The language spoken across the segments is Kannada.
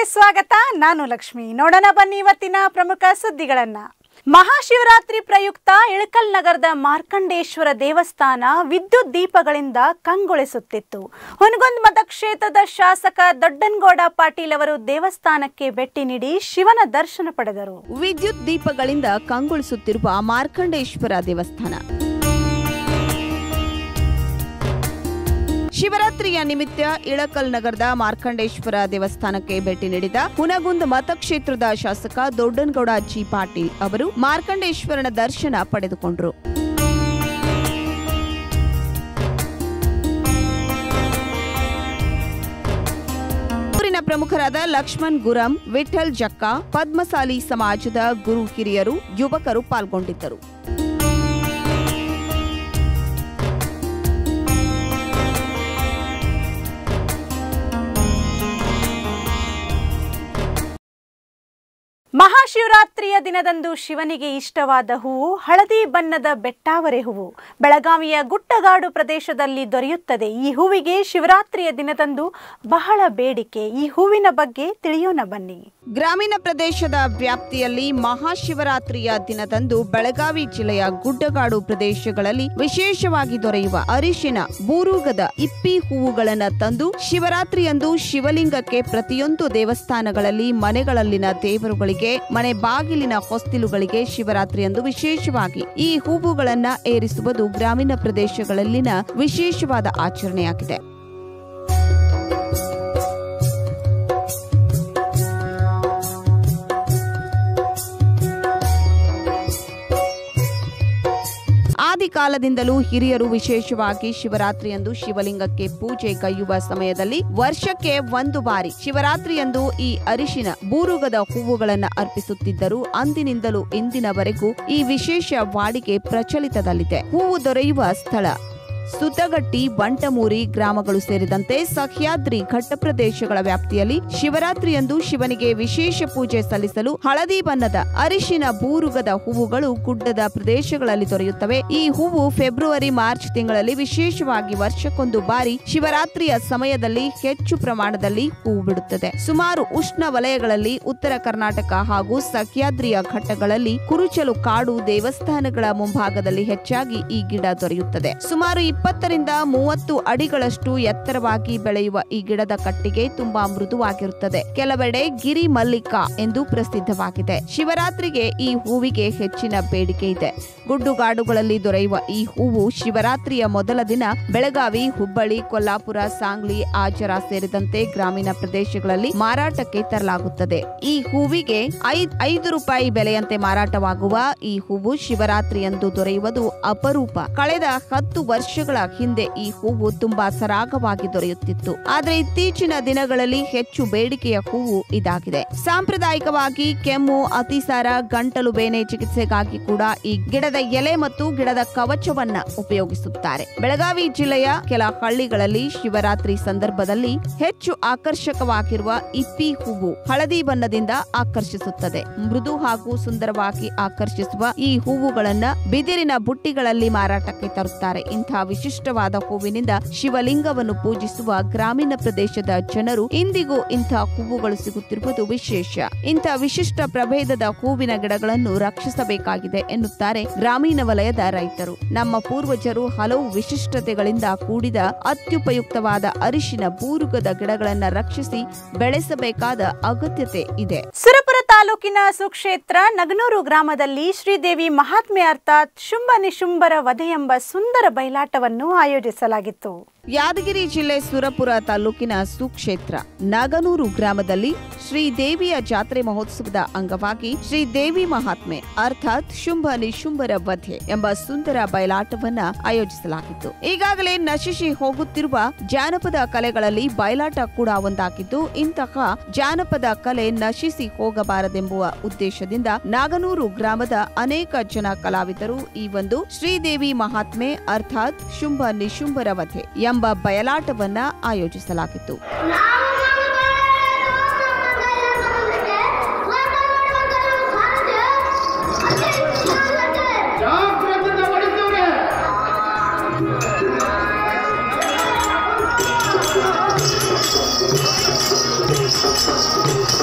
ನ್ಯೂಸ್ಗೆ ಸ್ವಾಗತ ನಾನು ಲಕ್ಷ್ಮಿ ನೋಡೋಣ ಬನ್ನಿ ಇವತ್ತಿನ ಪ್ರಮುಖ ಸುದ್ದಿಗಳನ್ನ ಮಹಾಶಿವರಾತ್ರಿ ಪ್ರಯುಕ್ತ ಇಳಕಲ್ ನಗರದ ಮಾರ್ಕಂಡೇಶ್ವರ ದೇವಸ್ಥಾನ ವಿದ್ಯುತ್ ದೀಪಗಳಿಂದ ಕಂಗೊಳಿಸುತ್ತಿತ್ತು ಹುನಗುಂದ್ ಮತಕ್ಷೇತ್ರದ ಶಾಸಕ ದೊಡ್ಡನಗೌಡ ಪಾಟೀಲ್ ಅವರು ದೇವಸ್ಥಾನಕ್ಕೆ ಭೇಟಿ ನೀಡಿ ಶಿವನ ದರ್ಶನ ಪಡೆದರು ವಿದ್ಯುತ್ ದೀಪಗಳಿಂದ ಕಂಗೊಳಿಸುತ್ತಿರುವ ಮಾರ್ಕಂಡೇಶ್ವರ ದೇವಸ್ಥಾನ ಶಿವರಾತ್ರಿಯ ನಿಮಿತ್ತ ಇಳಕಲ್ ನಗರದ ಮಾರ್ಕಂಡೇಶ್ವರ ದೇವಸ್ಥಾನಕ್ಕೆ ಭೇಟಿ ನೀಡಿದ ಹುನಗುಂದ್ ಮತಕ್ಷೇತ್ರದ ಶಾಸಕ ದೊಡ್ಡನಗೌಡ ಜಿ ಪಾಟೀಲ್ ಅವರು ಮಾರ್ಕಂಡೇಶ್ವರನ ದರ್ಶನ ಪಡೆದುಕೊಂಡರು ಊರಿನ ಪ್ರಮುಖರಾದ ಲಕ್ಷ್ಮಣ್ ಗುರಂ ವಿಠಲ್ ಜಕ್ಕ ಪದ್ಮಸಾಲಿ ಸಮಾಜದ ಗುರು ಹಿರಿಯರು ಯುವಕರು ಪಾಲ್ಗೊಂಡಿದ್ದರು ಮಹಾಶಿವರಾತ್ರಿಯ ದಿನದಂದು ಶಿವನಿಗೆ ಇಷ್ಟವಾದ ಹೂವು ಹಳದಿ ಬಣ್ಣದ ಬೆಟ್ಟಾವರೆ ಹೂವು ಬೆಳಗಾವಿಯ ಗುಟ್ಟಗಾಡು ಪ್ರದೇಶದಲ್ಲಿ ದೊರೆಯುತ್ತದೆ ಈ ಹೂವಿಗೆ ಶಿವರಾತ್ರಿಯ ದಿನದಂದು ಬಹಳ ಬೇಡಿಕೆ ಈ ಹೂವಿನ ಬಗ್ಗೆ ತಿಳಿಯೋಣ ಬನ್ನಿ ಗ್ರಾಮೀಣ ಪ್ರದೇಶದ ವ್ಯಾಪ್ತಿಯಲ್ಲಿ ಮಹಾಶಿವರಾತ್ರಿಯ ದಿನದಂದು ಬೆಳಗಾವಿ ಜಿಲ್ಲೆಯ ಗುಡ್ಡಗಾಡು ಪ್ರದೇಶಗಳಲ್ಲಿ ವಿಶೇಷವಾಗಿ ದೊರೆಯುವ ಅರಿಶಿನ ಬೂರುಗದ ಇಪ್ಪಿ ಹೂವುಗಳನ್ನ ತಂದು ಶಿವರಾತ್ರಿಯಂದು ಶಿವಲಿಂಗಕ್ಕೆ ಪ್ರತಿಯೊಂದು ದೇವಸ್ಥಾನಗಳಲ್ಲಿ ಮನೆಗಳಲ್ಲಿನ ದೇವರುಗಳಿಗೆ ಮನೆ ಬಾಗಿಲಿನ ಹೊಸ್ತಿಲುಗಳಿಗೆ ಶಿವರಾತ್ರಿಯಂದು ವಿಶೇಷವಾಗಿ ಈ ಹೂವುಗಳನ್ನ ಏರಿಸುವುದು ಗ್ರಾಮೀಣ ಪ್ರದೇಶಗಳಲ್ಲಿನ ವಿಶೇಷವಾದ ಆಚರಣೆಯಾಗಿದೆ ಆದಿ ಕಾಲದಿಂದಲೂ ಹಿರಿಯರು ವಿಶೇಷವಾಗಿ ಶಿವರಾತ್ರಿಯಂದು ಶಿವಲಿಂಗಕ್ಕೆ ಪೂಜೆ ಕೈಯುವ ಸಮಯದಲ್ಲಿ ವರ್ಷಕ್ಕೆ ಒಂದು ಬಾರಿ ಶಿವರಾತ್ರಿಯಂದು ಈ ಅರಿಶಿನ ಬೂರುಗದ ಹೂವುಗಳನ್ನು ಅರ್ಪಿಸುತ್ತಿದ್ದರು ಅಂದಿನಿಂದಲೂ ಇಂದಿನವರೆಗೂ ಈ ವಿಶೇಷ ವಾಡಿಕೆ ಪ್ರಚಲಿತದಲ್ಲಿದೆ ಹೂವು ದೊರೆಯುವ ಸ್ಥಳ ಸುತ್ತಗಟ್ಟಿ ಬಂಟಮೂರಿ ಗ್ರಾಮಗಳು ಸೇರಿದಂತೆ ಸಹ್ಯಾದ್ರಿ ಘಟ್ಟ ಪ್ರದೇಶಗಳ ವ್ಯಾಪ್ತಿಯಲ್ಲಿ ಶಿವರಾತ್ರಿಯಂದು ಶಿವನಿಗೆ ವಿಶೇಷ ಪೂಜೆ ಸಲ್ಲಿಸಲು ಹಳದಿ ಬಣ್ಣದ ಅರಿಶಿನ ಬೂರುಗದ ಹೂವುಗಳು ಗುಡ್ಡದ ಪ್ರದೇಶಗಳಲ್ಲಿ ದೊರೆಯುತ್ತವೆ ಈ ಹೂವು ಫೆಬ್ರವರಿ ಮಾರ್ಚ್ ತಿಂಗಳಲ್ಲಿ ವಿಶೇಷವಾಗಿ ವರ್ಷಕ್ಕೊಂದು ಬಾರಿ ಶಿವರಾತ್ರಿಯ ಸಮಯದಲ್ಲಿ ಹೆಚ್ಚು ಪ್ರಮಾಣದಲ್ಲಿ ಹೂವು ಬಿಡುತ್ತದೆ ಸುಮಾರು ಉಷ್ಣ ವಲಯಗಳಲ್ಲಿ ಉತ್ತರ ಕರ್ನಾಟಕ ಹಾಗೂ ಸಹ್ಯಾದ್ರಿಯ ಘಟ್ಟಗಳಲ್ಲಿ ಕುರುಚಲು ಕಾಡು ದೇವಸ್ಥಾನಗಳ ಮುಂಭಾಗದಲ್ಲಿ ಹೆಚ್ಚಾಗಿ ಈ ಗಿಡ ದೊರೆಯುತ್ತದೆ ಸುಮಾರು ಇಪ್ಪತ್ತರಿಂದ ಮೂವತ್ತು ಅಡಿಗಳಷ್ಟು ಎತ್ತರವಾಗಿ ಬೆಳೆಯುವ ಈ ಗಿಡದ ಕಟ್ಟಿಗೆ ತುಂಬಾ ಮೃದುವಾಗಿರುತ್ತದೆ ಕೆಲವೆಡೆ ಗಿರಿ ಮಲ್ಲಿಕ ಎಂದು ಪ್ರಸಿದ್ಧವಾಗಿದೆ ಶಿವರಾತ್ರಿಗೆ ಈ ಹೂವಿಗೆ ಹೆಚ್ಚಿನ ಬೇಡಿಕೆ ಇದೆ ಗುಡ್ಡುಗಾಡುಗಳಲ್ಲಿ ದೊರೆಯುವ ಈ ಹೂವು ಶಿವರಾತ್ರಿಯ ಮೊದಲ ದಿನ ಬೆಳಗಾವಿ ಹುಬ್ಬಳ್ಳಿ ಕೊಲ್ಲಾಪುರ ಸಾಂಗ್ಲಿ ಆಚರ ಸೇರಿದಂತೆ ಗ್ರಾಮೀಣ ಪ್ರದೇಶಗಳಲ್ಲಿ ಮಾರಾಟಕ್ಕೆ ತರಲಾಗುತ್ತದೆ ಈ ಹೂವಿಗೆ ಐದ್ ಐದು ರೂಪಾಯಿ ಬೆಲೆಯಂತೆ ಮಾರಾಟವಾಗುವ ಈ ಹೂವು ಶಿವರಾತ್ರಿಯಂದು ದೊರೆಯುವುದು ಅಪರೂಪ ಕಳೆದ ಹತ್ತು ವರ್ಷಗಳ ಹಿಂದೆ ಈ ಹೂವು ತುಂಬಾ ಸರಾಗವಾಗಿ ದೊರೆಯುತ್ತಿತ್ತು ಆದರೆ ಇತ್ತೀಚಿನ ದಿನಗಳಲ್ಲಿ ಹೆಚ್ಚು ಬೇಡಿಕೆಯ ಹೂವು ಇದಾಗಿದೆ ಸಾಂಪ್ರದಾಯಿಕವಾಗಿ ಕೆಮ್ಮು ಅತಿಸಾರ ಗಂಟಲು ಬೇನೆ ಚಿಕಿತ್ಸೆಗಾಗಿ ಕೂಡ ಈ ಗಿಡದ ಎಲೆ ಮತ್ತು ಗಿಡದ ಕವಚವನ್ನ ಉಪಯೋಗಿಸುತ್ತಾರೆ ಬೆಳಗಾವಿ ಜಿಲ್ಲೆಯ ಕೆಲ ಹಳ್ಳಿಗಳಲ್ಲಿ ಶಿವರಾತ್ರಿ ಸಂದರ್ಭದಲ್ಲಿ ಹೆಚ್ಚು ಆಕರ್ಷಕವಾಗಿರುವ ಇಪ್ಪಿ ಹೂವು ಹಳದಿ ಬಣ್ಣದಿಂದ ಆಕರ್ಷಿಸುತ್ತದೆ ಮೃದು ಹಾಗೂ ಸುಂದರವಾಗಿ ಆಕರ್ಷಿಸುವ ಈ ಹೂವುಗಳನ್ನ ಬಿದಿರಿನ ಬುಟ್ಟಿಗಳಲ್ಲಿ ಮಾರಾಟಕ್ಕೆ ತರುತ್ತಾರೆ ಇಂತಹ ವಿಶಿಷ್ಟವಾದ ಹೂವಿನಿಂದ ಶಿವಲಿಂಗವನ್ನು ಪೂಜಿಸುವ ಗ್ರಾಮೀಣ ಪ್ರದೇಶದ ಜನರು ಇಂದಿಗೂ ಇಂಥ ಹೂವುಗಳು ಸಿಗುತ್ತಿರುವುದು ವಿಶೇಷ ಇಂಥ ವಿಶಿಷ್ಟ ಪ್ರಭೇದದ ಹೂವಿನ ಗಿಡಗಳನ್ನು ರಕ್ಷಿಸಬೇಕಾಗಿದೆ ಎನ್ನುತ್ತಾರೆ ಗ್ರಾಮೀಣ ವಲಯದ ರೈತರು ನಮ್ಮ ಪೂರ್ವಜರು ಹಲವು ವಿಶಿಷ್ಟತೆಗಳಿಂದ ಕೂಡಿದ ಅತ್ಯುಪಯುಕ್ತವಾದ ಅರಿಶಿನ ಬೂರುಗದ ಗಿಡಗಳನ್ನು ರಕ್ಷಿಸಿ ಬೆಳೆಸಬೇಕಾದ ಅಗತ್ಯತೆ ಇದೆ ಸುರಪುರ ತಾಲೂಕಿನ ಸುಕ್ಷೇತ್ರ ನಗನೂರು ಗ್ರಾಮದಲ್ಲಿ ಶ್ರೀದೇವಿ ಮಹಾತ್ಮೆ ಅರ್ಥಾತ್ ಶುಂಭ ನಿಶುಂಭರ ವಧೆ ಎಂಬ ಸುಂದರ ಬಯಲಾಟವನ್ನು ಆಯೋಜಿಸಲಾಗಿತ್ತು ಯಾದಗಿರಿ ಜಿಲ್ಲೆ ಸುರಪುರ ತಾಲೂಕಿನ ಸುಕ್ಷೇತ್ರ ನಾಗನೂರು ಗ್ರಾಮದಲ್ಲಿ ಶ್ರೀದೇವಿಯ ಜಾತ್ರೆ ಮಹೋತ್ಸವದ ಅಂಗವಾಗಿ ಶ್ರೀದೇವಿ ಮಹಾತ್ಮೆ ಅರ್ಥಾತ್ ಶುಂಭ ನಿಶುಂಭರ ವಧೆ ಎಂಬ ಸುಂದರ ಬಯಲಾಟವನ್ನ ಆಯೋಜಿಸಲಾಗಿತ್ತು ಈಗಾಗಲೇ ನಶಿಸಿ ಹೋಗುತ್ತಿರುವ ಜಾನಪದ ಕಲೆಗಳಲ್ಲಿ ಬಯಲಾಟ ಕೂಡ ಒಂದಾಗಿದ್ದು ಇಂತಹ ಜಾನಪದ ಕಲೆ ನಶಿಸಿ ಹೋಗಬಾರದೆಂಬುವ ಉದ್ದೇಶದಿಂದ ನಾಗನೂರು ಗ್ರಾಮದ ಅನೇಕ ಜನ ಕಲಾವಿದರು ಈ ಒಂದು ಶ್ರೀದೇವಿ ಮಹಾತ್ಮೆ ಅರ್ಥಾತ್ ಶುಂಭ ನಿಶುಂಭರ ವಧೆ ಎಂಬ ಬಯಲಾಟವನ್ನ ಆಯೋಜಿಸಲಾಗಿತ್ತು ಜಾಗ್ರತೆ ಹೊಡಿತೀವ್ರಿ Thank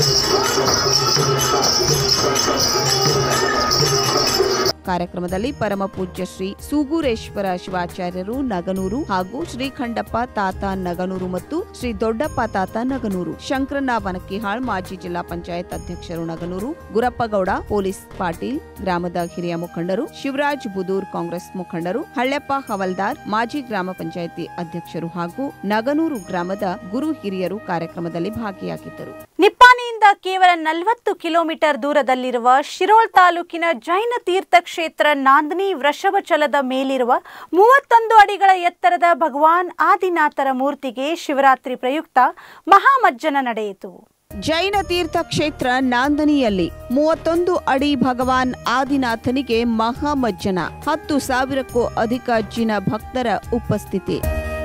ಕಾರ್ಯಕ್ರಮದಲ್ಲಿ ಪರಮ ಪೂಜ್ಯ ಶ್ರೀ ಸೂಗೂರೇಶ್ವರ ಶಿವಾಚಾರ್ಯರು ನಗನೂರು ಹಾಗೂ ಶ್ರೀಖಂಡಪ್ಪ ತಾತ ನಗನೂರು ಮತ್ತು ಶ್ರೀ ದೊಡ್ಡಪ್ಪ ತಾತ ನಗನೂರು ಶಂಕರಣ್ಣ ವನಕ್ಕಿಹಾಳ್ ಮಾಜಿ ಜಿಲ್ಲಾ ಪಂಚಾಯತ್ ಅಧ್ಯಕ್ಷರು ನಗನೂರು ಗುರಪ್ಪಗೌಡ ಪೊಲೀಸ್ ಪಾಟೀಲ್ ಗ್ರಾಮದ ಹಿರಿಯ ಮುಖಂಡರು ಶಿವರಾಜ್ ಬುದೂರ್ ಕಾಂಗ್ರೆಸ್ ಮುಖಂಡರು ಹಳ್ಳೆಪ್ಪ ಹವಲ್ದಾರ್ ಮಾಜಿ ಗ್ರಾಮ ಪಂಚಾಯಿತಿ ಅಧ್ಯಕ್ಷರು ಹಾಗೂ ನಗನೂರು ಗ್ರಾಮದ ಗುರು ಹಿರಿಯರು ಕಾರ್ಯಕ್ರಮದಲ್ಲಿ ಭಾಗಿಯಾಗಿದ್ದರು ನಿಪ್ಪಾಣಿಯಿಂದ ಕೇವಲ ನಲವತ್ತು ಕಿಲೋಮೀಟರ್ ದೂರದಲ್ಲಿರುವ ಶಿರೋಳ್ ತಾಲೂಕಿನ ಜೈನ ತೀರ್ಥ ಕ್ಷೇತ್ರ ನಾಂದನಿ ವೃಷಭಚಲದ ಮೇಲಿರುವ ಮೂವತ್ತೊಂದು ಅಡಿಗಳ ಎತ್ತರದ ಭಗವಾನ್ ಆದಿನಾಥರ ಮೂರ್ತಿಗೆ ಶಿವರಾತ್ರಿ ಪ್ರಯುಕ್ತ ಮಹಾಮಜ್ಜನ ನಡೆಯಿತು ಜೈನ ತೀರ್ಥ ಕ್ಷೇತ್ರ ನಾಂದನಿಯಲ್ಲಿ ಮೂವತ್ತೊಂದು ಅಡಿ ಭಗವಾನ್ ಆದಿನಾಥನಿಗೆ ಮಹಾಮಜ್ಜನ ಹತ್ತು ಸಾವಿರಕ್ಕೂ ಅಧಿಕ ಜಿನ ಭಕ್ತರ ಉಪಸ್ಥಿತಿ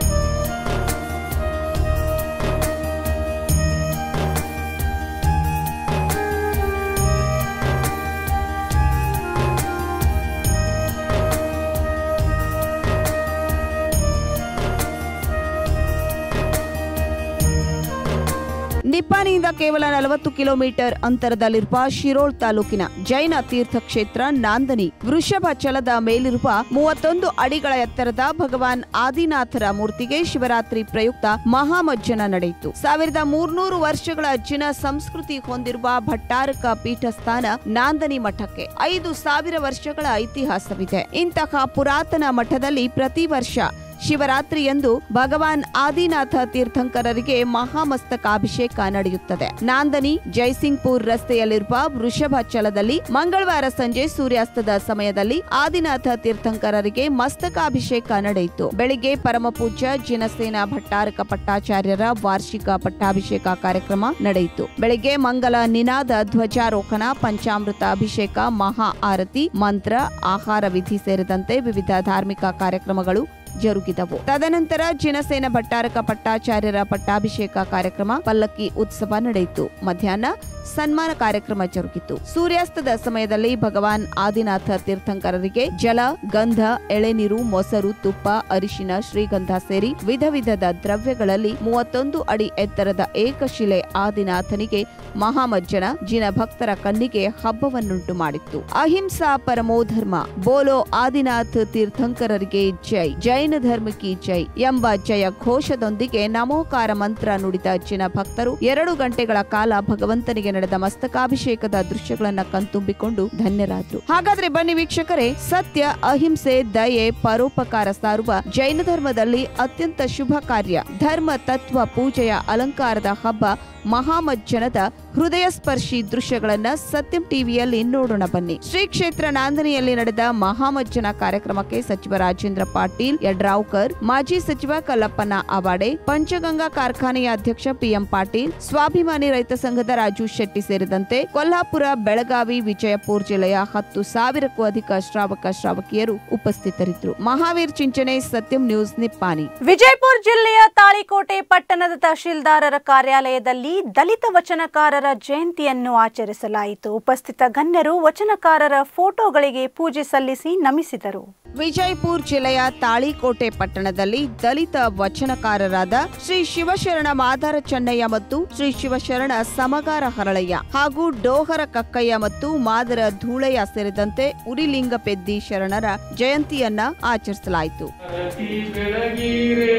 ನಿಪ್ಪಾಣಿಯಿಂದ ಕೇವಲ ನಲವತ್ತು ಕಿಲೋಮೀಟರ್ ಅಂತರದಲ್ಲಿರುವ ಶಿರೋಳ್ ತಾಲೂಕಿನ ಜೈನ ತೀರ್ಥ ಕ್ಷೇತ್ರ ನಾಂದನಿ ವೃಷಭಚಲದ ಮೇಲಿರುವ ಮೂವತ್ತೊಂದು ಅಡಿಗಳ ಎತ್ತರದ ಭಗವಾನ್ ಆದಿನಾಥರ ಮೂರ್ತಿಗೆ ಶಿವರಾತ್ರಿ ಪ್ರಯುಕ್ತ ಮಹಾಮಜ್ಜನ ನಡೆಯಿತು ಸಾವಿರದ ಮೂರ್ನೂರು ವರ್ಷಗಳ ಜಿನ ಸಂಸ್ಕೃತಿ ಹೊಂದಿರುವ ಭಟ್ಟಾರಕ ಪೀಠಸ್ಥಾನ ನಾಂದನಿ ಮಠಕ್ಕೆ ಐದು ಸಾವಿರ ವರ್ಷಗಳ ಇತಿಹಾಸವಿದೆ ಇಂತಹ ಪುರಾತನ ಮಠದಲ್ಲಿ ಪ್ರತಿ ವರ್ಷ ಶಿವರಾತ್ರಿಯಂದು ಭಗವಾನ್ ಆದಿನಾಥ ತೀರ್ಥಂಕರರಿಗೆ ಮಹಾಮಸ್ತಕಾಭಿಷೇಕ ನಡೆಯುತ್ತದೆ ನಾಂದನಿ ಜೈಸಿಂಗ್ಪುರ್ ರಸ್ತೆಯಲ್ಲಿರುವ ವೃಷಭಾಚಲದಲ್ಲಿ ಮಂಗಳವಾರ ಸಂಜೆ ಸೂರ್ಯಾಸ್ತದ ಸಮಯದಲ್ಲಿ ಆದಿನಾಥ ತೀರ್ಥಂಕರರಿಗೆ ಮಸ್ತಕಾಭಿಷೇಕ ನಡೆಯಿತು ಬೆಳಿಗ್ಗೆ ಪರಮಪೂಜ್ಯ ಜಿನಸೇನ ಭಟ್ಟಾರಕ ಪಟ್ಟಾಚಾರ್ಯರ ವಾರ್ಷಿಕ ಪಟ್ಟಾಭಿಷೇಕ ಕಾರ್ಯಕ್ರಮ ನಡೆಯಿತು ಬೆಳಿಗ್ಗೆ ಮಂಗಲ ನಿನಾದ ಧ್ವಜಾರೋಹಣ ಪಂಚಾಮೃತ ಅಭಿಷೇಕ ಮಹಾ ಆರತಿ ಮಂತ್ರ ಆಹಾರ ವಿಧಿ ಸೇರಿದಂತೆ ವಿವಿಧ ಧಾರ್ಮಿಕ ಕಾರ್ಯಕ್ರಮಗಳು ಜರುಗಿದವು ತದನಂತರ ಜಿನಸೇನ ಭಟ್ಟಾರಕ ಪಟ್ಟಾಚಾರ್ಯರ ಪಟ್ಟಾಭಿಷೇಕ ಕಾರ್ಯಕ್ರಮ ಪಲ್ಲಕ್ಕಿ ಉತ್ಸವ ನಡೆಯಿತು ಮಧ್ಯಾಹ್ನ ಸನ್ಮಾನ ಕಾರ್ಯಕ್ರಮ ಜರುಗಿತು ಸೂರ್ಯಾಸ್ತದ ಸಮಯದಲ್ಲಿ ಭಗವಾನ್ ಆದಿನಾಥ ತೀರ್ಥಂಕರರಿಗೆ ಜಲ ಗಂಧ ಎಳೆನೀರು ಮೊಸರು ತುಪ್ಪ ಅರಿಶಿನ ಶ್ರೀಗಂಧ ಸೇರಿ ವಿಧ ವಿಧದ ದ್ರವ್ಯಗಳಲ್ಲಿ ಮೂವತ್ತೊಂದು ಅಡಿ ಎತ್ತರದ ಏಕಶಿಲೆ ಆದಿನಾಥನಿಗೆ ಮಹಾಮಜ್ಜನ ಜಿನ ಭಕ್ತರ ಕಣ್ಣಿಗೆ ಹಬ್ಬವನ್ನುಂಟು ಮಾಡಿತ್ತು ಅಹಿಂಸಾ ಪರಮೋ ಧರ್ಮ ಬೋಲೋ ಆದಿನಾಥ್ ತೀರ್ಥಂಕರರಿಗೆ ಜೈ ಜೈನ ಧರ್ಮಕ್ಕೆ ಜೈ ಎಂಬ ಜಯ ಘೋಷದೊಂದಿಗೆ ನಮೋಕಾರ ಮಂತ್ರ ನುಡಿದ ಜಿನ ಭಕ್ತರು ಎರಡು ಗಂಟೆಗಳ ಕಾಲ ಭಗವಂತನಿಗೆ ನಡೆದ ಮಸ್ತಕಾಭಿಷೇಕದ ದೃಶ್ಯಗಳನ್ನ ಕಣ್ತುಂಬಿಕೊಂಡು ಧನ್ಯರಾದ್ರು ಹಾಗಾದ್ರೆ ಬನ್ನಿ ವೀಕ್ಷಕರೇ ಸತ್ಯ ಅಹಿಂಸೆ ದಯೆ ಪರೋಪಕಾರ ಸಾರುವ ಜೈನ ಧರ್ಮದಲ್ಲಿ ಅತ್ಯಂತ ಶುಭ ಕಾರ್ಯ ಧರ್ಮ ತತ್ವ ಪೂಜೆಯ ಅಲಂಕಾರದ ಹಬ್ಬ ಮಹಾಮಜ್ಜನದ ಹೃದಯ ಸ್ಪರ್ಶಿ ದೃಶ್ಯಗಳನ್ನ ಸತ್ಯಂ ಟಿವಿಯಲ್ಲಿ ನೋಡೋಣ ಬನ್ನಿ ಶ್ರೀ ಕ್ಷೇತ್ರ ನಾಂದನಿಯಲ್ಲಿ ನಡೆದ ಮಹಾಮಜ್ಜನ ಕಾರ್ಯಕ್ರಮಕ್ಕೆ ಸಚಿವ ರಾಜೇಂದ್ರ ಪಾಟೀಲ್ ಯಡ್ರಾವ್ಕರ್ ಮಾಜಿ ಸಚಿವ ಕಲ್ಲಪ್ಪನ ಅವಾಡೆ ಪಂಚಗಂಗಾ ಕಾರ್ಖಾನೆಯ ಅಧ್ಯಕ್ಷ ಪಿಎಂ ಪಾಟೀಲ್ ಸ್ವಾಭಿಮಾನಿ ರೈತ ಸಂಘದ ರಾಜು ಶೆಟ್ಟಿ ಸೇರಿದಂತೆ ಕೊಲ್ಹಾಪುರ ಬೆಳಗಾವಿ ವಿಜಯಪುರ ಜಿಲ್ಲೆಯ ಹತ್ತು ಸಾವಿರಕ್ಕೂ ಅಧಿಕ ಶ್ರಾವಕ ಶ್ರಾವಕಿಯರು ಉಪಸ್ಥಿತರಿದ್ದರು ಮಹಾವೀರ್ ಚಿಂಚನೆ ಸತ್ಯಂ ನ್ಯೂಸ್ ನಿಪ್ಪಾಣಿ ವಿಜಯಪುರ ಜಿಲ್ಲೆಯ ತಾಳಿಕೋಟೆ ಪಟ್ಟಣದ ತಹಶೀಲ್ದಾರರ ಕಾರ್ಯಾಲಯದಲ್ಲಿ ದಲಿತ ವಚನಕಾರರ ಜಯಂತಿಯನ್ನು ಆಚರಿಸಲಾಯಿತು ಉಪಸ್ಥಿತ ಗಣ್ಯರು ವಚನಕಾರರ ಫೋಟೋಗಳಿಗೆ ಪೂಜೆ ಸಲ್ಲಿಸಿ ನಮಿಸಿದರು ವಿಜಯಪುರ ಜಿಲ್ಲೆಯ ತಾಳಿಕೋಟೆ ಪಟ್ಟಣದಲ್ಲಿ ದಲಿತ ವಚನಕಾರರಾದ ಶ್ರೀ ಶಿವಶರಣ ಮಾದಾರ ಚೆನ್ನಯ್ಯ ಮತ್ತು ಶ್ರೀ ಶಿವಶರಣ ಸಮಗಾರ ಹರಳಯ್ಯ ಹಾಗೂ ಡೋಹರ ಕಕ್ಕಯ್ಯ ಮತ್ತು ಮಾದರ ಧೂಳಯ್ಯ ಸೇರಿದಂತೆ ಉರಿಲಿಂಗಪೆದ್ದಿ ಶರಣರ ಜಯಂತಿಯನ್ನ ಆಚರಿಸಲಾಯಿತು ಅತಿ ಬೆಳಗಿರೆ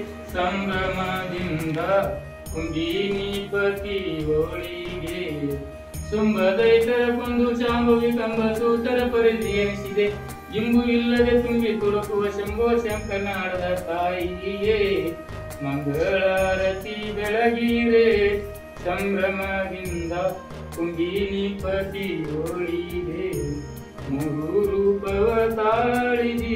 ಸಂಭ್ರಮದಿಂದ ಕುಂದಿನಿಪತಿ ಹೋಳಿಗೆ ಸುಂಬದೈತರ ಕೊಂದು ಶಾಂಭವಿ ಕಂಬ ಸೂತರ ಪರಿಧಿ ಎನಿಸಿದೆ ಇಂಬು ಇಲ್ಲದೆ ತುಂಬಿ ತುಳುಕುವ ಶಂಭೋ ಶಂಕನಾಡದ ತಾಯಿಯೇ ಮಂಗಳಾರತಿ ಬೆಳಗಿರೆ ಸಂಭ್ರಮದಿಂದ ಕುಂದಿನಿಪತಿ ಹೋಳಿಗೆ ಮೂರು ರೂಪವ ತಾಳಿದಿ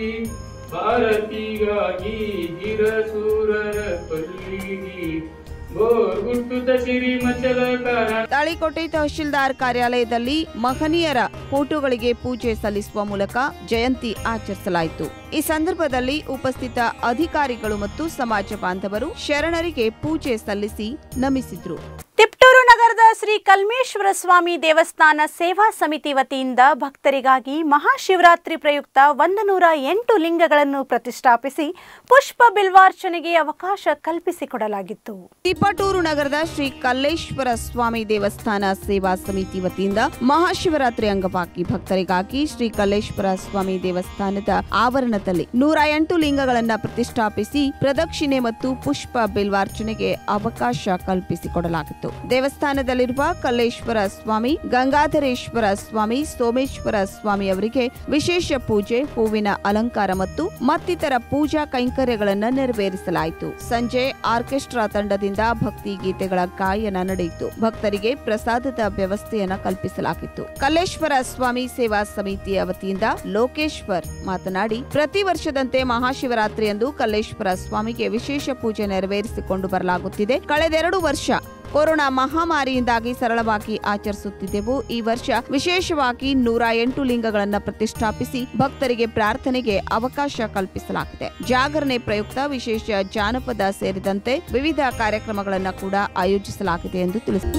ಭಾರತಿಗಾಗಿ ಗಿರಸೂರರ ಪಲ್ಲಿಗಿ ಗೋರ್ಗುಟ್ಟುತ್ತ ಸಿರಿ ಮಚಲ ಕಾರಣ ತಾಳಿಕೋಟೆ ತಹಶೀಲ್ದಾರ್ ಕಾರ್ಯಾಲಯದಲ್ಲಿ ಮಹನೀಯರ ಫೋಟೋಗಳಿಗೆ ಪೂಜೆ ಸಲ್ಲಿಸುವ ಮೂಲಕ ಜಯಂತಿ ಆಚರಿಸಲಾಯಿತು ಈ ಸಂದರ್ಭದಲ್ಲಿ ಉಪಸ್ಥಿತ ಅಧಿಕಾರಿಗಳು ಮತ್ತು ಸಮಾಜ ಬಾಂಧವರು ಶರಣರಿಗೆ ಪೂಜೆ ಸಲ್ಲಿಸಿ ನಮಿಸಿದ್ರು ತಿಪ್ಟೂರು ನಗರದ ಶ್ರೀ ಕಲ್ಮೇಶ್ವರ ಸ್ವಾಮಿ ದೇವಸ್ಥಾನ ಸೇವಾ ಸಮಿತಿ ವತಿಯಿಂದ ಭಕ್ತರಿಗಾಗಿ ಮಹಾಶಿವರಾತ್ರಿ ಪ್ರಯುಕ್ತ ಒಂದು ನೂರ ಎಂಟು ಲಿಂಗಗಳನ್ನು ಪ್ರತಿಷ್ಠಾಪಿಸಿ ಪುಷ್ಪ ಬಿಲ್ವಾರ್ಚನೆಗೆ ಅವಕಾಶ ಕಲ್ಪಿಸಿಕೊಡಲಾಗಿತ್ತು ತಿಪಟೂರು ನಗರದ ಶ್ರೀ ಕಲ್ಲೇಶ್ವರ ಸ್ವಾಮಿ ದೇವಸ್ಥಾನ ಸೇವಾ ಸಮಿತಿ ವತಿಯಿಂದ ಮಹಾಶಿವರಾತ್ರಿ ಅಂಗವಾಗಿ ಭಕ್ತರಿಗಾಗಿ ಶ್ರೀ ಕಲ್ಲೇಶ್ವರ ಸ್ವಾಮಿ ದೇವಸ್ಥಾನದ ಆವರಣದಲ್ಲಿ ನೂರ ಎಂಟು ಲಿಂಗಗಳನ್ನ ಪ್ರತಿಷ್ಠಾಪಿಸಿ ಪ್ರದಕ್ಷಿಣೆ ಮತ್ತು ಪುಷ್ಪ ಬಿಲ್ವಾರ್ಚನೆಗೆ ಅವಕಾಶ ಕಲ್ಪಿಸಿಕೊಡಲಾಗಿತ್ತು ದೇವಸ್ಥಾನದಲ್ಲಿರುವ ಕಲ್ಲೇಶ್ವರ ಸ್ವಾಮಿ ಗಂಗಾಧರೇಶ್ವರ ಸ್ವಾಮಿ ಸೋಮೇಶ್ವರ ಸ್ವಾಮಿ ಅವರಿಗೆ ವಿಶೇಷ ಪೂಜೆ ಹೂವಿನ ಅಲಂಕಾರ ಮತ್ತು ಮತ್ತಿತರ ಪೂಜಾ ಕೈಂಕರ್ಯಗಳನ್ನು ನೆರವೇರಿಸಲಾಯಿತು ಸಂಜೆ ಆರ್ಕೆಸ್ಟ್ರಾ ತಂಡದಿಂದ ಭಕ್ತಿ ಗೀತೆಗಳ ಗಾಯನ ನಡೆಯಿತು ಭಕ್ತರಿಗೆ ಪ್ರಸಾದದ ವ್ಯವಸ್ಥೆಯನ್ನ ಕಲ್ಪಿಸಲಾಗಿತ್ತು ಕಲ್ಲೇಶ್ವರ ಸ್ವಾಮಿ ಸೇವಾ ಸಮಿತಿಯ ವತಿಯಿಂದ ಲೋಕೇಶ್ವರ್ ಮಾತನಾಡಿ ಪ್ರತಿ ವರ್ಷದಂತೆ ಮಹಾಶಿವರಾತ್ರಿಯಂದು ಕಲ್ಲೇಶ್ವರ ಸ್ವಾಮಿಗೆ ವಿಶೇಷ ಪೂಜೆ ನೆರವೇರಿಸಿಕೊಂಡು ಬರಲಾಗುತ್ತಿದೆ ಕಳೆದೆರಡು ವರ್ಷ ಕೊರೋನಾ ಮಹಾಮಾರಿಯಿಂದಾಗಿ ಸರಳವಾಗಿ ಆಚರಿಸುತ್ತಿದ್ದೆವು ಈ ವರ್ಷ ವಿಶೇಷವಾಗಿ ನೂರ ಎಂಟು ಲಿಂಗಗಳನ್ನು ಪ್ರತಿಷ್ಠಾಪಿಸಿ ಭಕ್ತರಿಗೆ ಪ್ರಾರ್ಥನೆಗೆ ಅವಕಾಶ ಕಲ್ಪಿಸಲಾಗಿದೆ ಜಾಗರಣೆ ಪ್ರಯುಕ್ತ ವಿಶೇಷ ಜಾನಪದ ಸೇರಿದಂತೆ ವಿವಿಧ ಕಾರ್ಯಕ್ರಮಗಳನ್ನು ಕೂಡ ಆಯೋಜಿಸಲಾಗಿದೆ ಎಂದು ತಿಳಿಸಿದರು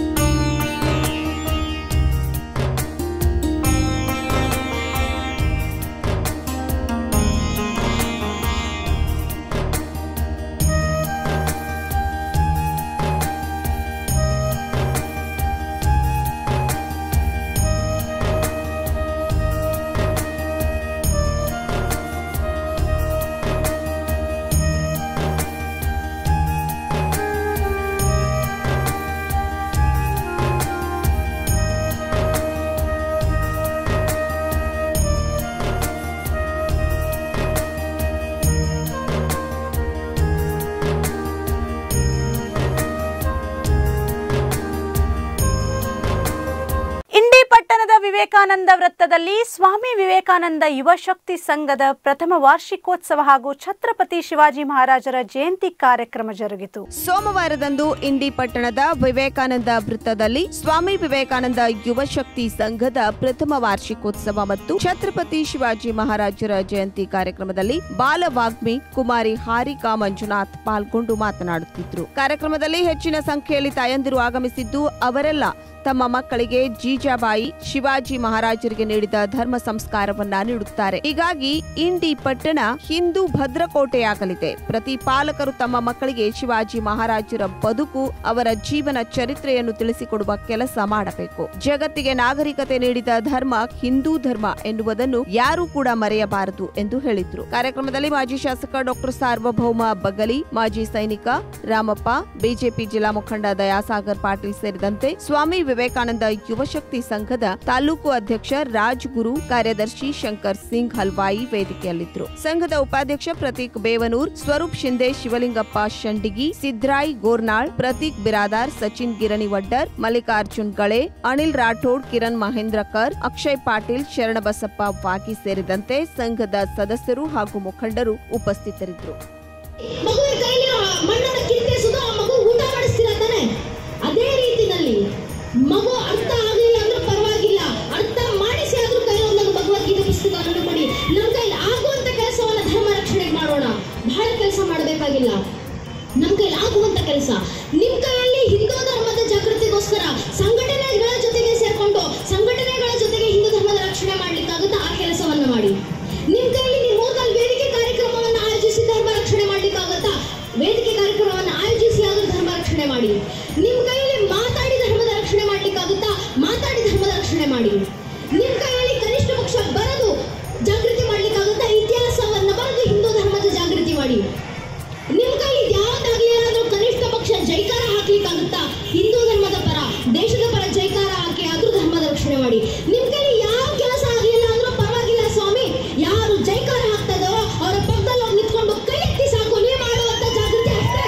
ಇಂಡಿ ಪಟ್ಟಣದ ವಿವೇಕಾನಂದ ವೃತ್ತದಲ್ಲಿ ಸ್ವಾಮಿ ವಿವೇಕಾನಂದ ಯುವ ಶಕ್ತಿ ಸಂಘದ ಪ್ರಥಮ ವಾರ್ಷಿಕೋತ್ಸವ ಹಾಗೂ ಛತ್ರಪತಿ ಶಿವಾಜಿ ಮಹಾರಾಜರ ಜಯಂತಿ ಕಾರ್ಯಕ್ರಮ ಜರುಗಿತು ಸೋಮವಾರದಂದು ಇಂಡಿ ಪಟ್ಟಣದ ವಿವೇಕಾನಂದ ವೃತ್ತದಲ್ಲಿ ಸ್ವಾಮಿ ವಿವೇಕಾನಂದ ಯುವ ಶಕ್ತಿ ಸಂಘದ ಪ್ರಥಮ ವಾರ್ಷಿಕೋತ್ಸವ ಮತ್ತು ಛತ್ರಪತಿ ಶಿವಾಜಿ ಮಹಾರಾಜರ ಜಯಂತಿ ಕಾರ್ಯಕ್ರಮದಲ್ಲಿ ಬಾಲವಾಗ್ಮಿ ಕುಮಾರಿ ಹಾರಿಕಾ ಮಂಜುನಾಥ್ ಪಾಲ್ಗೊಂಡು ಮಾತನಾಡುತ್ತಿದ್ರು ಕಾರ್ಯಕ್ರಮದಲ್ಲಿ ಹೆಚ್ಚಿನ ಸಂಖ್ಯೆಯಲ್ಲಿ ತಾಯಂದಿರು ಆಗಮಿಸಿದ್ದು ಅವರೆಲ್ಲ ತಮ್ಮ ಮಕ್ಕಳಿಗೆ ಜೀಜಾಬಾಯಿ ಶಿವಾಜಿ ಮಹಾರಾಜರಿಗೆ ನೀಡಿದ ಧರ್ಮ ಸಂಸ್ಕಾರವನ್ನ ನೀಡುತ್ತಾರೆ ಹೀಗಾಗಿ ಇಂಡಿ ಪಟ್ಟಣ ಹಿಂದೂ ಭದ್ರಕೋಟೆಯಾಗಲಿದೆ ಪ್ರತಿ ಪಾಲಕರು ತಮ್ಮ ಮಕ್ಕಳಿಗೆ ಶಿವಾಜಿ ಮಹಾರಾಜರ ಬದುಕು ಅವರ ಜೀವನ ಚರಿತ್ರೆಯನ್ನು ತಿಳಿಸಿಕೊಡುವ ಕೆಲಸ ಮಾಡಬೇಕು ಜಗತ್ತಿಗೆ ನಾಗರಿಕತೆ ನೀಡಿದ ಧರ್ಮ ಹಿಂದೂ ಧರ್ಮ ಎನ್ನುವುದನ್ನು ಯಾರೂ ಕೂಡ ಮರೆಯಬಾರದು ಎಂದು ಹೇಳಿದ್ರು ಕಾರ್ಯಕ್ರಮದಲ್ಲಿ ಮಾಜಿ ಶಾಸಕ ಡಾಕ್ಟರ್ ಸಾರ್ವಭೌಮ ಬಗಲಿ ಮಾಜಿ ಸೈನಿಕ ರಾಮಪ್ಪ ಬಿಜೆಪಿ ಜಿಲ್ಲಾ ಮುಖಂಡ ದಯಾಸಾಗರ್ ಪಾಟೀಲ್ ಸೇರಿದಂತೆ ಸ್ವಾಮಿ ವಿವೇಕಾನಂದ ಯುವಶಕ್ತಿ ಸಂಘದ ತಾಲೂಕು ಅಧ್ಯಕ್ಷ ರಾಜ್ ಗುರು ಕಾರ್ಯದರ್ಶಿ ಶಂಕರ್ ಸಿಂಗ್ ಹಲ್ವಾಯಿ ವೇದಿಕೆಯಲ್ಲಿದ್ದರು ಸಂಘದ ಉಪಾಧ್ಯಕ್ಷ ಪ್ರತೀಕ್ ಬೇವನೂರ್ ಸ್ವರೂಪ್ ಶಿಂದೆ ಶಿವಲಿಂಗಪ್ಪ ಶಂಡಿಗಿ ಸಿದ್ರಾಯ್ ಗೋರ್ನಾಳ್ ಪ್ರತೀಕ್ ಬಿರಾದಾರ್ ಸಚಿನ್ ಗಿರಣಿ ವಡ್ಡರ್ ಮಲ್ಲಿಕಾರ್ಜುನ್ ಗಳೆ ಅನಿಲ್ ರಾಠೋಡ್ ಕಿರಣ್ ಮಹೇಂದ್ರಕರ್ ಅಕ್ಷಯ್ ಪಾಟೀಲ್ ಶರಣಬಸಪ್ಪ ವಾಗಿ ಸೇರಿದಂತೆ ಸಂಘದ ಸದಸ್ಯರು ಹಾಗೂ ಮುಖಂಡರು ಉಪಸ್ಥಿತರಿದ್ದರು ಮಗುವಿನ ಕೈಲಿ ಆ ಮಣ್ಣನ್ನ ಕಿತ್ತೆಸುದು ಆ ಮಗು ಊಟ ಮಾಡಿಸ್ತೀರ ತಾನೆ ಅದೇ ರೀತಿನಲ್ಲಿ ಮಗು ಅರ್ಥ ಆಗಲಿಲ್ಲ ಅಂದ್ರೆ ಪರವಾಗಿಲ್ಲ ಅರ್ಥ ಮಾಡಿಸಿ ಆದ್ರೂ ಕೈ ಒಂದೊಂದು ಭಗವದ್ಗೀತೆ ಪುಸ್ತಕವನ್ನು ಕೊಡಿ ನಮ್ಮ ಕೈಲಿ ಆಗುವಂತ ಕೆಲಸವನ್ನ ಧರ್ಮ ರಕ್ಷಣೆಗೆ ಮಾಡೋಣ ಬಹಳ ಕೆಲಸ ಮಾಡಬೇಕಾಗಿಲ್ಲ ನಮ್ಮ ಕೈಲಿ ಆಗುವಂತ ಕೆಲಸ ನಿಮ್ ಕೈಯಲ್ಲಿ ಹಿಂದೂ ಧರ್ಮದ ಜಾಗೃತಿಗೋಸ್ಕರ ಸಂಘಟನೆಗಳ ಜೊತೆಗೆ ಸೇರ್ಕೊಂಡು ಸಂಘಟನೆಗಳ ಜೊತೆಗೆ ಹಿಂದೂ ಧರ್ಮದ ರಕ್ಷಣೆ ಮಾಡ್ಲಿಕ್ಕಾಗುತ್ತೆ ಆ ಕೆಲಸವನ್ನ ಮಾಡಿ ನಿಮ್ ಕೈಯಲ್ಲಿ ನೀವು ಮೂರ್ನಾಲ್ ವೇದಿಕೆ ಕಾರ್ಯಕ್ರಮವನ್ನ ಆಯೋಜಿಸಿ ಧರ್ಮ ರಕ್ಷಣೆ ಮಾಡ್ಲಿಕ್ಕಾಗತ್ತಾ ವೇದಿಕೆ ಕಾರ್ಯಕ್ರಮವನ್ನ ಆಯೋಜಿಸಿ ಆದ್ರೂ ಧರ್ಮ ರಕ್ಷಣೆ ಮಾಡಿ ನಿಮ್ ಕೈಯಲ್ಲಿ ಮಾತಾಡಿ ಧರ್ಮದ ರಕ್ಷಣೆ ಮಾಡ್ಲಿಕ್ಕಾಗುತ್ತಾ ಮಾತಾಡಿ ಧರ್ಮದ ರಕ್ಷಣೆ ಮಾಡಿ ನಿಮ್ ಕೈಯಲ್ಲಿ ಕನಿಷ್ಠ ಪಕ್ಷ ಬರದು ಜಾಗೃತಿ ಮಾಡ್ಲಿಕ್ಕಾಗುತ್ತಾ ಇತಿಹಾಸವನ್ನ ಬರೆದು ಹಿಂದೂ ಧರ್ಮದ ಜಾಗೃತಿ ಮಾಡಿ ನಿಮ್ ಕೈಲಿ ಯಾವ್ದಾಗ್ಲಿಲ್ಲ ಅಂದ್ರೂ ಕನಿಷ್ಠ ಪಕ್ಷ ಜೈಕಾರ ಹಾಕ್ಲಿಕ್ಕಾಗುತ್ತಾ ಹಿಂದೂ ಧರ್ಮದ ಪರ ದೇಶದ ಪರ ಜೈಕಾರ ಹಾಕಿ ಆದ್ರೂ ಧರ್ಮದ ರಕ್ಷಣೆ ಮಾಡಿ ನಿಮ್ ಕೈಲಿ ಯಾವ ಕೆಲಸ ಆಗ್ಲಿಲ್ಲ ಅಂದ್ರೂ ಪರವಾಗಿಲ್ಲ ಸ್ವಾಮಿ ಯಾರು ಜೈಕಾರ ಹಾಕ್ತಾ ಇದಾರೋ ಅವರ ಪಕ್ಕದಲ್ಲಿ ಹೋಗಿ ನಿಂತ್ಕೊಂಡು ಕೈ ಎತ್ತಿ ಸಾಕು ನೀವು ಮಾಡುವಂತ ಜಾಗೃತಿ ಅಷ್ಟೇ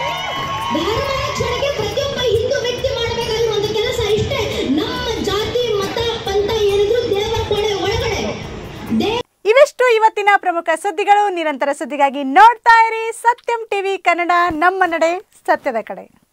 ಧರ್ಮ ರಕ್ಷಣೆಗೆ ಪ್ರತಿಯೊಬ್ಬ ಹಿಂದೂ ವ್ಯಕ್ತಿ ಮಾಡಬೇಕಾಗಿರುವಂತ ಕೆಲಸ ಇಷ್ಟೇ ನಮ್ಮ ಜಾತಿ ಮತ ಪಂಥ ಏನಿದ್ರು ದೇವರ ಕೊಡೆ ಒಳಗಡೆ ದೇ ಇವೆಷ್ಟು ಇವತ್ತಿನ ಪ್ರಮುಖ ಸುದ್ದಿಗಳು ನಿರಂತರ ಸುದ್ದಿಗಾಗಿ ನೋಡ್ತಾ ಇರಿ ಸತ್ಯಂ ಟಿವಿ ಕನ್ನಡ ನಮ್ಮ ನಡೆ ಸತ್ಯದ ಕಡೆ